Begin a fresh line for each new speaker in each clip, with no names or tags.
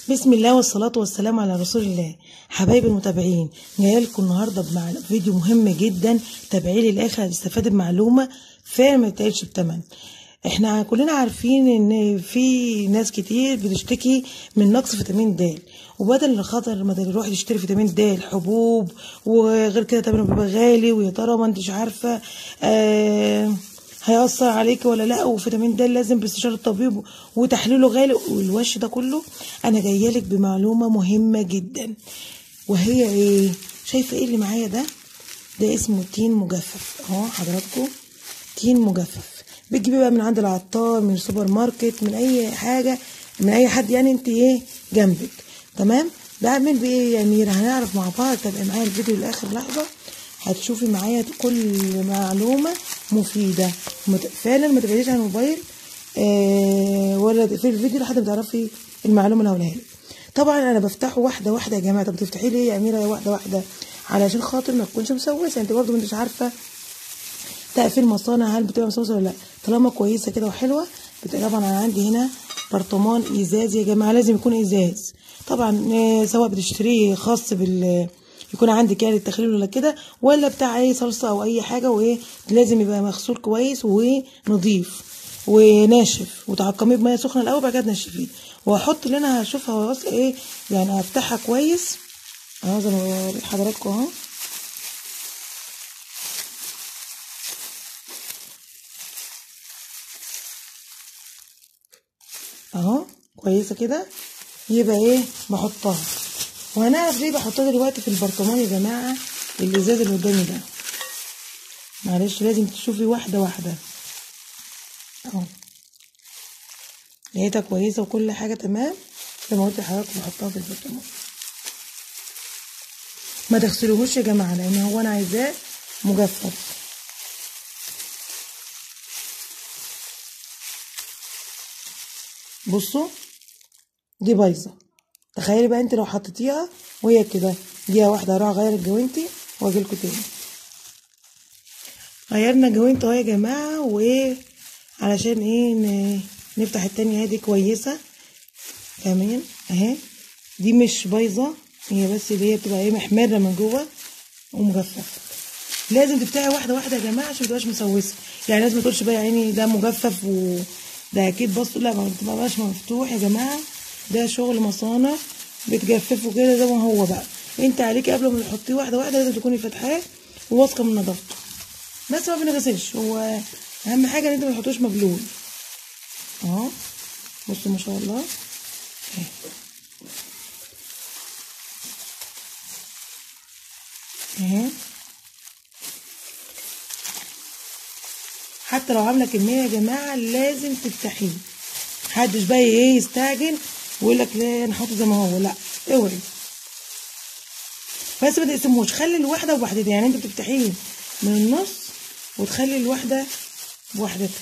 بسم الله والصلاة والسلام على رسول الله حبايب المتابعين جايه لكم النهارده بمع... فيديو مهم جدا تابعيه للاخر هتستفادي بمعلومه فعلا ما تتقالش بتمن احنا كلنا عارفين ان في ناس كتير بتشتكي من نقص فيتامين د وبدل الخطر ما يروح يشتري فيتامين د حبوب وغير كده تمنه بيبقى غالي ويا ترى ما انتش عارفه آه هيأثر عليك ولا لا وفيتامين د لازم باستشارة الطبيب وتحليله غالي والوش ده كله انا جايه لك بمعلومه مهمه جدا وهي ايه شايفه ايه اللي معايا ده ده اسمه تين مجفف اهو حضراتكم تين مجفف بتجيبيه بقى من عند العطار من السوبر ماركت من اي حاجه من اي حد يعني انت ايه جنبك تمام بعمل بايه يا اميره هنعرف مع بعض تبقى معايا الفيديو لاخر لحظه هتشوفي معايا كل معلومه مفيده مت... فعلا ما تبعديش عن الموبايل آه ولا في الفيديو لحد ما تعرفي المعلومه اللي هقولها لك طبعا انا بفتحه واحده واحده يا جماعه طب تفتحي لي يا اميره واحده واحده علشان خاطر ما تكونش مسوسه انت برضو ما انتش عارفه تقفيل مصانع هل بتبقى مسوسه ولا لا طالما كويسه كده وحلوه بتبقى طبعا انا عندي هنا برطمان ازاز يا جماعه لازم يكون ازاز طبعا آه سواء بتشتريه خاص بال يكون عندك يعني التخليل ولا كده ولا بتاع اي صلصه او اي حاجه وايه لازم يبقى مغسول كويس ونضيف وناشف وتعقميه بميه سخنه الاول بعد كده تنشفيه واحط اللي انا هشوفها بس ايه يعني هفتحها كويس اهو زي ما بوري حضراتكم اهو اهو كويسه كده يبقى ايه بحطها وهنعرف ليه بحطها دلوقتي في البرطمان يا جماعه الازاز اللي قدامي ده معلش لازم تشوفي واحده واحده اهو لقيتها كويسه وكل حاجه تمام زي ما قلت لحضراتكم بحطها في البرطمان ما تغسلوهوش يا جماعه لان هو انا عايزاه مجفف بصوا دي بايظه تخيلي بقى انت لو حطيتيها وهي كده دقيقه واحده اروح اغير الجوانتي واجي لكم تاني غيرنا جوانت اهو يا جماعه وايه علشان ايه نفتح التانية دي كويسه كمان اهي دي مش بايظه هي بس اللي هي بتبقى ايه محمره من جوه ومجففه لازم تفتحي واحده واحده يا جماعه عشان متبقاش مسوسه يعني لازم ما تقولش بقى يا عيني ده مجفف وده اكيد بصوا لا ما تبقاش مفتوح يا جماعه ده شغل مصانع بتجففه كده زي ما هو بقى انت عليكي قبل ما تحطيه واحده واحده لازم تكوني فاتحاه وواثقه من نظافته بس ما بنغسلش هو اهم حاجه ان انت ما تحطوش مبلول اهو بصوا ما شاء الله اهي اهي حتى لو عامله كميه يا جماعه لازم تفتحيه محدش بقى ايه يستعجل ويقول لك لا انا حاطه زي ما هو لا اوعي بس ما تقسموش خلي الواحده بوحدتها يعني انت بتفتحيه من النص وتخلي الواحده بوحدتها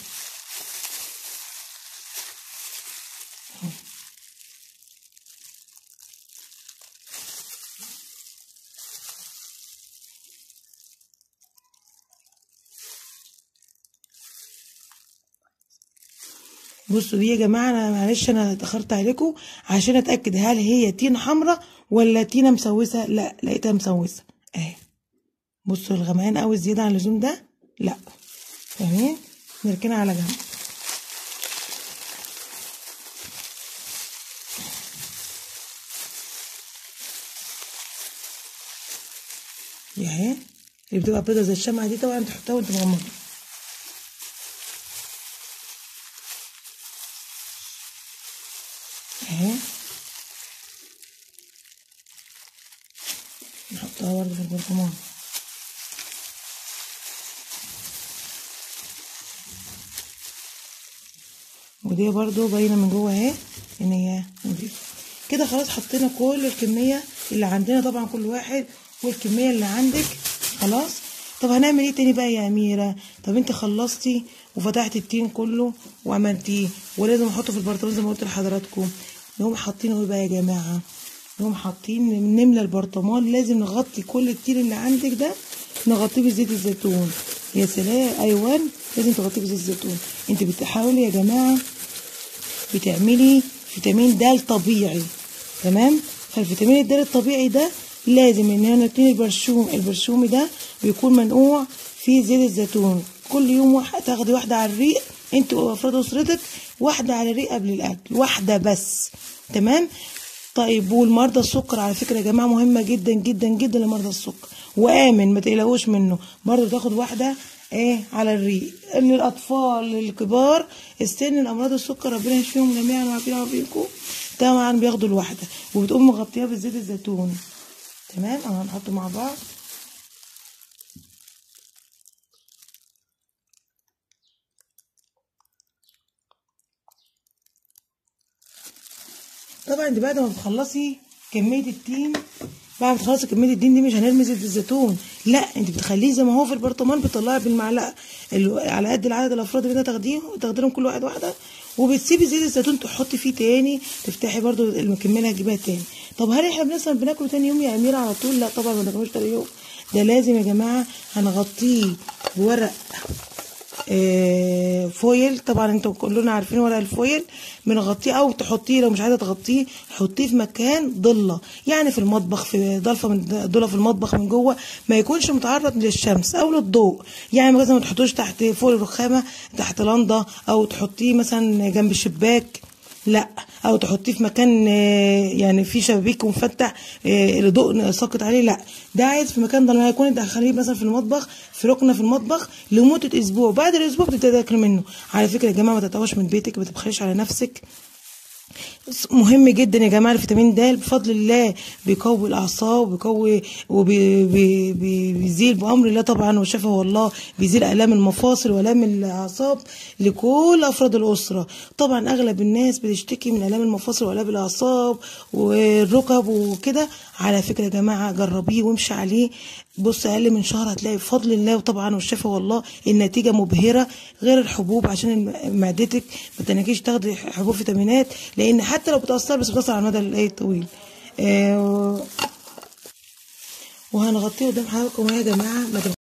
بصوا دي يا جماعه انا معلش انا اتاخرت عليكم عشان اتاكد هل هي تينه حمراء ولا تينه مسوسه لا لقيتها مسوسه اهي بصوا الغمقان قوي زياده عن اللزوم ده لا فاهمين نركنها على جنب دي اهي اللي بتبقى بيضه زي الشمعه دي طبعا تحطها وانت مغمضه اهي نحطها برضه في البرطمان ودي برضه باينه من جوه اهي ان هي نضيفه كده خلاص حطينا كل الكميه اللي عندنا طبعا كل واحد والكميه اللي عندك خلاص طب هنعمل ايه تاني بقى يا اميره طب انت خلصتي وفتحتي التين كله وعملتيه ولازم احطه في البرطمان زي ما قلت لحضراتكم نقوم حاطين ايه بقى يا جماعه نقوم حاطين نملى البرطمان لازم نغطي كل التين اللي عندك ده نغطيه بزيت الزيتون يا سلام ايوان لازم تغطيه بزيت الزيتون انت بتحاولي يا جماعه بتعملي فيتامين د طبيعي تمام فالفيتامين الد الطبيعي ده لازم ان احنا نبتدي البرشوم البرشومي ده بيكون منقوع في زيت الزيتون كل يوم واحد تاخدي واحده على الريق انت وافراد اسرتك واحده على الريق قبل الاكل واحده بس تمام طيب والمرضى السكر على فكره يا جماعه مهمه جدا جدا جدا لمرضى السكر وامن ما تقلقوش منه برضه تاخد واحده ايه على الريق للاطفال للكبار السن الامراض السكر ربنا يشفيهم جميعا ويعافينا ويعافيكم طبعا بياخدوا الواحده وبتقوم مغطيها بزيت الزيتون تمام اهو هنحطه مع بعض طبعا دي بعد ما بتخلصي كميه التين بعد ما تخلصي كميه الدين دي مش هنرمي زيت الزيتون لا انت بتخليه زي ما هو في البرطمان بتطلعي بالمعلقه ال- على قد العدد الافراد اللي انت تاخديهم تاخدي لهم كل واحد واحده وبتسيبي زيت الزيتون تحطي فيه تاني تفتحي برضو المكمله هتجيبها تاني طب هل احنا مثلا بناكله تاني يوم يا اميره على طول لا طبعا ما بناكلوش تاني يوم ده لازم يا جماعه هنغطيه بورق آه، فويل طبعا انتوا كلنا عارفين ورق الفويل بنغطيه او تحطيه لو مش عايزه تغطيه حطيه في مكان ضله يعني في المطبخ في ضلفه من ضله في المطبخ من جوه ما يكونش متعرض للشمس او للضوء يعني مثلا ما تحطوش تحت فوق الرخامه تحت لنده او تحطيه مثلا جنب الشباك لا او تحطيه في مكان آه، يعني فيه شبابيك ومفتح آه، الضوء ساقط عليه لا ده عايز في مكان ضلمه هيكون تخليه مثلا في المطبخ في ركنه في المطبخ لمده اسبوع بعد الاسبوع بتبتدي تاكل منه على فكره يا جماعه ما تتوهش من بيتك ما تبخليش على نفسك مهم جدا يا جماعه الفيتامين د بفضل الله بيقوي الاعصاب وبيقوي وبيزيل بامر الله طبعا وشفه والله بيزيل الام المفاصل والام الاعصاب لكل افراد الاسره طبعا اغلب الناس بتشتكي من الام المفاصل والام الاعصاب والركب وكده على فكره يا جماعه جربيه وامشي عليه بص اقل من شهر هتلاقي بفضل الله وطبعا والشفا والله النتيجه مبهره غير الحبوب عشان الم- معدتك ما تنكيش تاخدي حبوب فيتامينات لان حتى لو بتاثر بس بتاثر على المدى الايه الطويل آه، وهنغطيه قدام حضراتكم يا جماعه ما